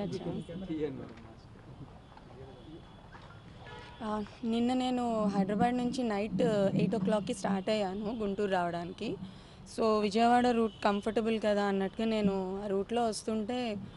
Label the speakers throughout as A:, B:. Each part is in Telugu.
A: ఆ, నిన్న నేను హైదరాబాద్ నుంచి నైట్ ఎయిట్ ఓ క్లాక్కి స్టార్ట్ అయ్యాను గుంటూరు రావడానికి సో విజయవాడ రూట్ కంఫర్టబుల్ కదా అన్నట్టుగా నేను ఆ రూట్లో వస్తుంటే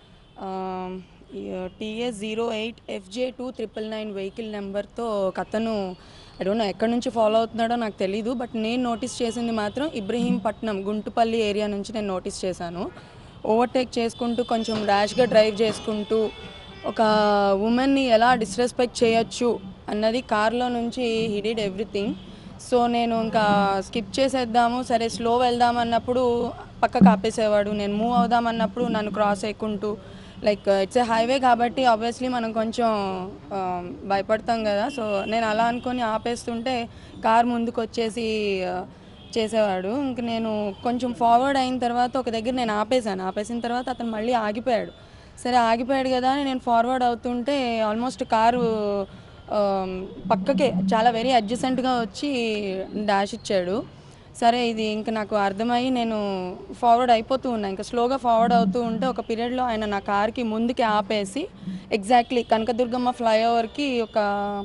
A: TS zero eight FJ two triple nine vehicle నెంబర్తో ఒక అతను ఐ డోంట్ నో ఎక్కడి నుంచి ఫాలో అవుతున్నాడో నాకు తెలీదు బట్ నేను నోటీస్ చేసింది మాత్రం ఇబ్రహీంపట్నం గుంటుపల్లి ఏరియా నుంచి నేను నోటీస్ చేశాను ఓవర్టేక్ చేసుకుంటూ కొంచెం ర్యాష్గా డ్రైవ్ చేసుకుంటూ ఒక ఉమెన్ని ఎలా డిస్రెస్పెక్ట్ చేయొచ్చు అన్నది కార్లో నుంచి హీ డిడ్ ఎవ్రీథింగ్ సో నేను ఇంకా స్కిప్ చేసేద్దాము సరే స్లో వెళ్దాం అన్నప్పుడు పక్కకు ఆపేసేవాడు నేను మూవ్ అవుదాం అన్నప్పుడు నన్ను క్రాస్ అయ్యకుంటూ లైక్ ఇట్స్ ఏ హైవే కాబట్టి ఆబ్వియస్లీ మనం కొంచెం ఆ, భయపడతాం కదా సో నేను అలా అనుకొని ఆపేస్తుంటే కార్ ముందుకు వచ్చేసి ఆ, చేసేవాడు ఇంక నేను కొంచెం ఫార్వర్డ్ అయిన తర్వాత ఒక దగ్గర నేను ఆపేశాను ఆపేసిన తర్వాత అతను మళ్ళీ ఆగిపోయాడు సరే ఆగిపోయాడు కదా అని నేను ఫార్వర్డ్ అవుతుంటే ఆల్మోస్ట్ కారు ఆ, పక్కకే చాలా వెరీ అడ్జసెంట్గా వచ్చి డాష్ ఇచ్చాడు సరే ఇది ఇంకా నాకు అర్థమయ్యి నేను ఫార్వర్డ్ అయిపోతూ ఉన్నా ఇంకా స్లోగా ఫార్వర్డ్ అవుతూ ఉంటే ఒక పీరియడ్లో ఆయన నా కార్కి ముందుకి ఆపేసి ఎగ్జాక్ట్లీ కనకదుర్గమ్మ ఫ్లైఓవర్కి ఒక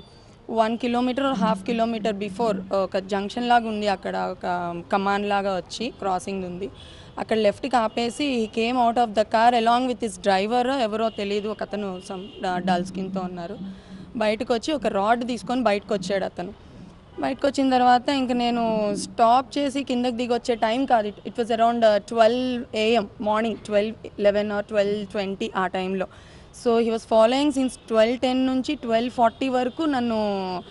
A: one kilometre half kilometre before ఒక జంక్షన్ లాగా ఉంది అక్కడ ఒక కమాన్ లాగా వచ్చి క్రాసింగ్ ఉంది అక్కడ లెఫ్ట్కి ఆపేసి came out of the car along with his driver ఎవరో తెలియదు ఒక అతను సమ్ డల్ స్కిన్తో ఉన్నారు బయటకు వచ్చి ఒక రాడ్ తీసుకొని బయటకు వచ్చాడు అతను బయటకు వచ్చిన తర్వాత ఇంక నేను స్టాప్ చేసి కిందకి దిగి వచ్చే టైం కాదు it it was around twelve AM morning twelve eleven or twelve twenty ఆ టైంలో so he was following since twelve ten నుంచి ట్వెల్వ్ ఫార్టీ వరకు నన్ను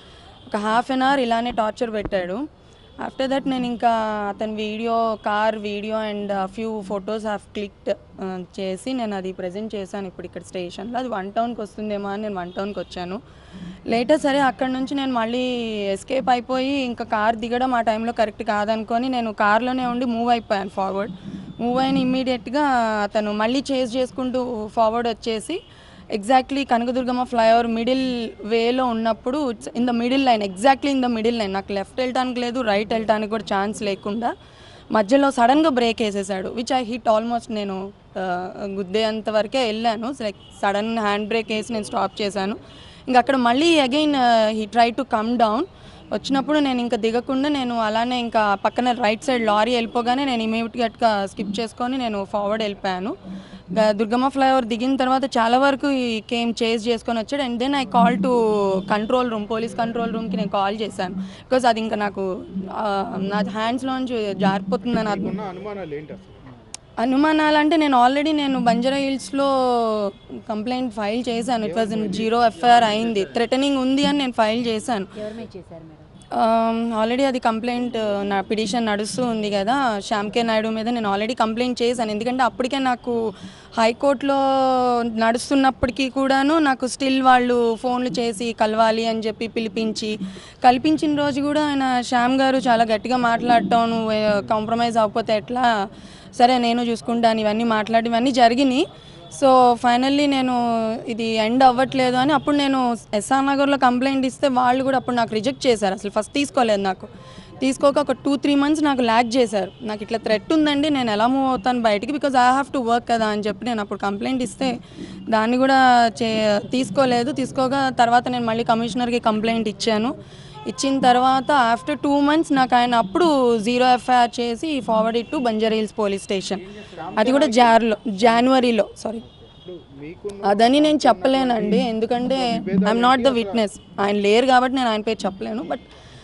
A: ఒక హాఫ్ అన్ అవర్ ఇలానే టార్చర్ పెట్టాడు ఆఫ్టర్ దట్ నేను ఇంకా అతని video car video and few photos have clicked చేసి నేను అది ప్రజెంట్ చేశాను ఇప్పుడు ఇక్కడ స్టేషన్లో అది వన్ టౌన్కి వస్తుందేమో అని నేను వన్ టౌన్కి వచ్చాను లేటర్ సరే అక్కడ నుంచి నేను మళ్ళీ ఎస్కేప్ అయిపోయి ఇంకా కార్ దిగడం ఆ టైంలో కరెక్ట్ కాదనుకొని నేను కార్లోనే ఉండి మూవ్ అయిపోయాను ఫార్వర్డ్ మూవ్ అయిన ఇమ్మీడియట్గా అతను మళ్ళీ చేజ్ చేసుకుంటూ ఫార్వర్డ్ వచ్చేసి ఎగ్జాక్ట్లీ కనకదుర్గమ్మ ఫ్లైఓవర్ మిడిల్ వేలో ఉన్నప్పుడు it's in the middle line exactly in the middle line నాకు లెఫ్ట్ వెళ్ళటానికి లేదు రైట్ వెళ్ళటానికి కూడా ఛాన్స్ లేకుండా మధ్యలో సడన్గా బ్రేక్ వేసేసాడు విచ్ ఐ హిట్ ఆల్మోస్ట్ నేను ఆ, గుద్దేంత వరకే వెళ్ళాను లైక్ సడన్ హ్యాండ్ బ్రేక్ వేసి నేను స్టాప్ చేశాను ఇంకా అక్కడ మళ్ళీ again he try to come down వచ్చినప్పుడు నేను ఇంకా దిగకుండా నేను అలానే ఇంకా పక్కన రైట్ సైడ్ లారీ వెళ్ళిపోగానే నేను ఇమీడియట్గా స్కిప్ చేసుకొని నేను ఫార్వర్డ్ వెళ్ళిపోయాను గా- దుర్గమ్మ ఫ్లైఓవర్ దిగిన తర్వాత చాలా వరకు ఈ కేమ్ చేజ్ చేసుకొని వచ్చాడు and then I call to control room police control రూమ్కి నేను కాల్ చేశాను బికాజ్ అది ఇంకా నాకు ఆ, నా హ్యాండ్స్లోంచి జారిపోతుందని అది
B: ఉన్న అనుమానాలు ఏంటి అసలు
A: అనుమానాలు అంటే నేను ఆల్రెడీ నేను బంజారా హిల్స్లో కంప్లైంట్ ఫైల్ చేశాను ఇట్ వాజ్ జీరో ఎఫ్ఐఆర్ అయింది థ్రెటనింగ్ ఉంది అని నేను ఫైల్ చేశాను
C: ఎవరి మీద చేశారు మేడం
A: ఆల్రెడీ అది కంప్లైంట్ నా పిటిషన్ నడుస్తూ ఉంది కదా శ్యామ్ కే నాయుడు మీద నేను ఆల్రెడీ కంప్లైంట్ చేశాను ఎందుకంటే అప్పటికే నాకు హైకోర్టులో నడుస్తున్నప్పటికీ కూడాను నాకు స్టిల్ వాళ్ళు ఫోన్లు చేసి కలవాలి అని చెప్పి పిలిపించి కల్పించిన రోజు కూడా ఆయన శ్యామ్ గారు చాలా గట్టిగా మాట్లాడటం నువ్వు కాంప్రమైజ్ అవ్వకపోతే ఎట్లా సరే నేను చూసుకుంటాను ఇవన్నీ మాట్లాడి ఇవన్నీ జరిగినాయి సో ఫైనల్లీ నేను ఇది ఎండ్ అవ్వట్లేదు అని అప్పుడు నేను ఎస్ఆర్ నగర్లో కంప్లైంట్ ఇస్తే వాళ్ళు కూడా అప్పుడు నాకు రిజెక్ట్ చేశారు అసలు ఫస్ట్ తీసుకోలేదు నాకు తీసుకోక ఒక టూ త్రీ మంత్స్ నాకు ల్యాక్ చేశారు నాకు ఇట్లా థ్రెట్ ఉందండి నేను ఎలా మూవ్ అవుతాను బయటికి because I have to work కదా అని చెప్పి నేను అప్పుడు కంప్లైంట్ ఇస్తే దాన్ని కూడా చే తీసుకోలేదు తీసుకోగా తర్వాత నేను మళ్ళీ కమిషనర్కి కంప్లైంట్ ఇచ్చాను ఇచ్చిన తర్వాత ఆఫ్టర్ టూ మంత్స్ నాకు ఆయన అప్పుడు జీరో ఎఫ్ఐఆర్ చేసి forward it to Banjara Hills police station అది కూడా జార్లో జనవరిలో సారీ
B: ఇప్పుడు మీకు
A: అదని నేను చెప్పలేనండి ఎందుకంటే ఐఎమ్ నాట్ ద విట్నెస్ ఆయన లేరు కాబట్టి నేను ఆయన పేరు చెప్పలేను బట్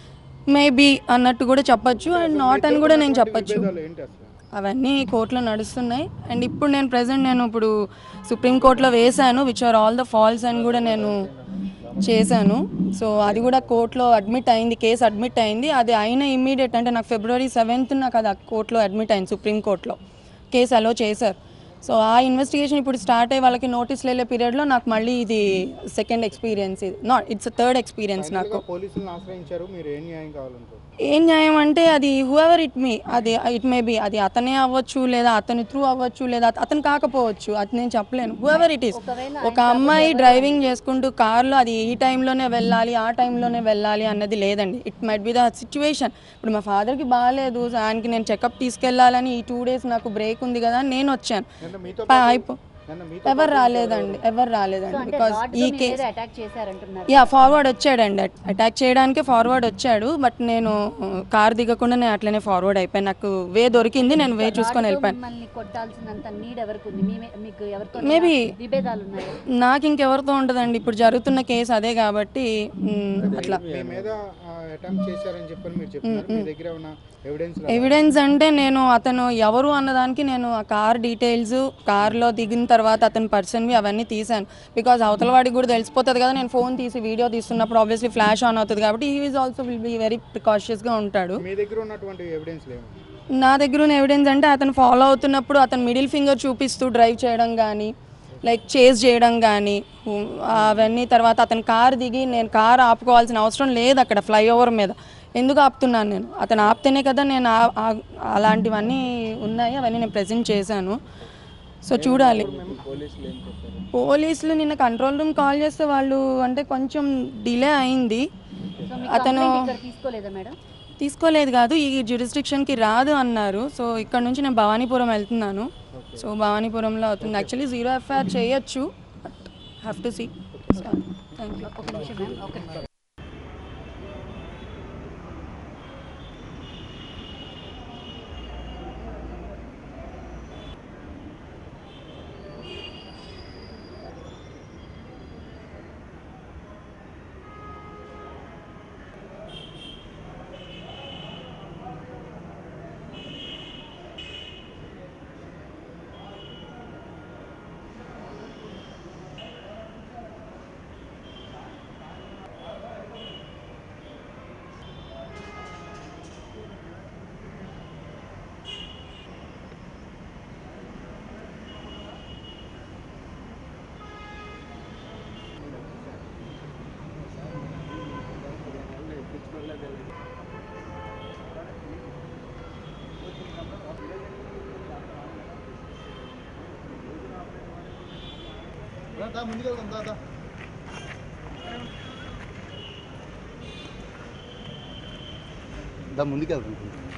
A: మేబీ అన్నట్టు కూడా చెప్పొచ్చు అండ్ నాట్ అని కూడా నేను చెప్పొచ్చు
B: విభేదాలు ఏంటి అసలు
A: అవన్నీ కోర్టులో నడుస్తున్నాయి అండ్ ఇప్పుడు నేను ప్రజెంట్ నేను ఇప్పుడు సుప్రీంకోర్టులో వేశాను which are all the false అని కూడా నేను చేశాను సో అది కూడా కోర్టులో అడ్మిట్ అయింది కేసు అడ్మిట్ అయింది అది అయిన ఇమ్మీడియట్ అంటే నాకు ఫిబ్రవరి సెవెంత్ నాకు అది కోర్టులో అడ్మిట్ అయింది సుప్రీంకోర్టులో కేసు అలో చేశారు సో ఆ ఇన్వెస్టిగేషన్ ఇప్పుడు స్టార్ట్ అయ్యి వాళ్ళకి నోటీసులు వెళ్ళే పీరియడ్లో నాకు మళ్ళీ ఇది సెకండ్ ఎక్స్పీరియన్స్ ఇది నాట్ ఇట్స్ థర్డ్ ఎక్స్పీరియన్స్ నాకు
B: ఇంకా పోలీసులను ఆశ్రయించారు మీరు ఏం న్యాయం కావాలంటారు
A: ఏం న్యాయం అంటే అది హూఎవర్ ఇట్ మీ అది ఇట్ మే బి అది అతనే అవ్వచ్చు లేదా అతని త్రూ అవ్వచ్చు లేదా అతను కాకపోవచ్చు అది నేను చెప్పలేను హూఎవర్ ఇట్ ఈస్ ఒక అమ్మాయి డ్రైవింగ్ చేసుకుంటూ కార్లో అది ఈ టైంలోనే వెళ్ళాలి ఆ టైంలోనే వెళ్ళాలి అన్నది లేదండి it might be the situation ఇప్పుడు మా ఫాదర్కి బాగాలేదు ఆయనకి నేను చెకప్ తీసుకెళ్ళాలని ఈ టూ డేస్ నాకు బ్రేక్ ఉంది కదా అని నేను వచ్చాను
B: అంటే మీతో
A: ప- అయిపో
B: నిన్న మీతో
A: ఎవరు రాలేదండి ఎవరు రాలేదండి
C: అంటే
A: బికాస్
C: రాడ్
A: ఈ
C: మీ
A: కేసు
C: మీద అటాక్ చేశారంటున్నారు
A: యా ఫార్వర్డ్ వచ్చాడండి అటాక్ చేయడానికి ఫార్వర్డ్ వచ్చాడు బట్ నేను కార్ దిగకుండా నేను అట్లనే ఫార్వర్డ్ అయిపోయాను నాకు వే దొరికింది నేను వే చూసుకొని
C: రాడ్తో
A: వెళ్ళిపోయాను
C: మిమ్మల్ని కొట్టాల్సినంత నీడ్ ఎవరికి ఉంది మీ మీకు ఎవరితో
A: Maybe.
C: విభేదాలు ఉన్నాయా
A: నాకు ఇంకెవరితో ఉండదండి ఇప్పుడు జరుగుతున్న కేసు అదే కాబట్టి మ్, అట్లా
B: మీ మీద అటెంప్ట్ చేశారని చెప్పని మీరు చెప్తున్నారు మీ దగ్గర ఉన్న ఎవిడెన్స్
A: ఎవిడెన్స్ అంటే నేను అతను ఎవరు అన్నదానికి నేను ఆ కార్ డీటెయిల్స్ కార్లో దిగిన తర్వాత అతని పర్సన్వి అవన్నీ తీశాను బికాజ్ అవతల వాడికి కూడా తెలిసిపోతుంది కదా నేను ఫోన్ తీసి వీడియో తీస్తున్నప్పుడు ఆబ్వియస్లీ ఫ్లాష్ ఆన్ అవుతుంది కాబట్టి he is also will be very ప్రికాషియస్గా ఉంటాడు
B: మీ దగ్గర ఉన్నటువంటి ఎవిడెన్స్ లేవు
A: నా దగ్గర ఉన్న ఎవిడెన్స్ అంటే అతను ఫాలో అవుతున్నప్పుడు అతను మిడిల్ ఫింగర్ చూపిస్తూ డ్రైవ్ చేయడం కానీ లైక్ చేజ్ చేయడం కానీ అవన్నీ తర్వాత అతను కార్ దిగి నేను కార్ ఆపుకోవాల్సిన అవసరం లేదు అక్కడ ఫ్లైఓవర్ మీద ఎందుకు ఆపుతున్నాను నేను అతను ఆపితేనే కదా నేను ఆ- ఆ- అలాంటివన్నీ ఉన్నాయి అవన్నీ నేను ప్రజెంట్ చేశాను సో చూడాలి పోలీసులు నిన్న కంట్రోల్ రూమ్ కాల్ చేస్తే వాళ్ళు అంటే కొంచెం డిలే అయింది
C: సో మీ
A: అతను
C: కంప్లైంట్ ఇక్కడ తీసుకోలేదా మేడం
A: తీసుకోలేదు కాదు ఈ జ్యూరిస్డిక్షన్కి రాదు అన్నారు సో ఇక్కడ నుంచి నేను భవానీపురం వెళ్తున్నాను సో భవానీపురంలో అవుతుంది యాక్చువల్లీ జీరో ఎఫ్ఐఆర్ చేయొచ్చు but have to see thank you
C: ఒక నిమిషం మ్యామ్ ఒక నిమిషం
B: దా ముందుకెళ్తుంది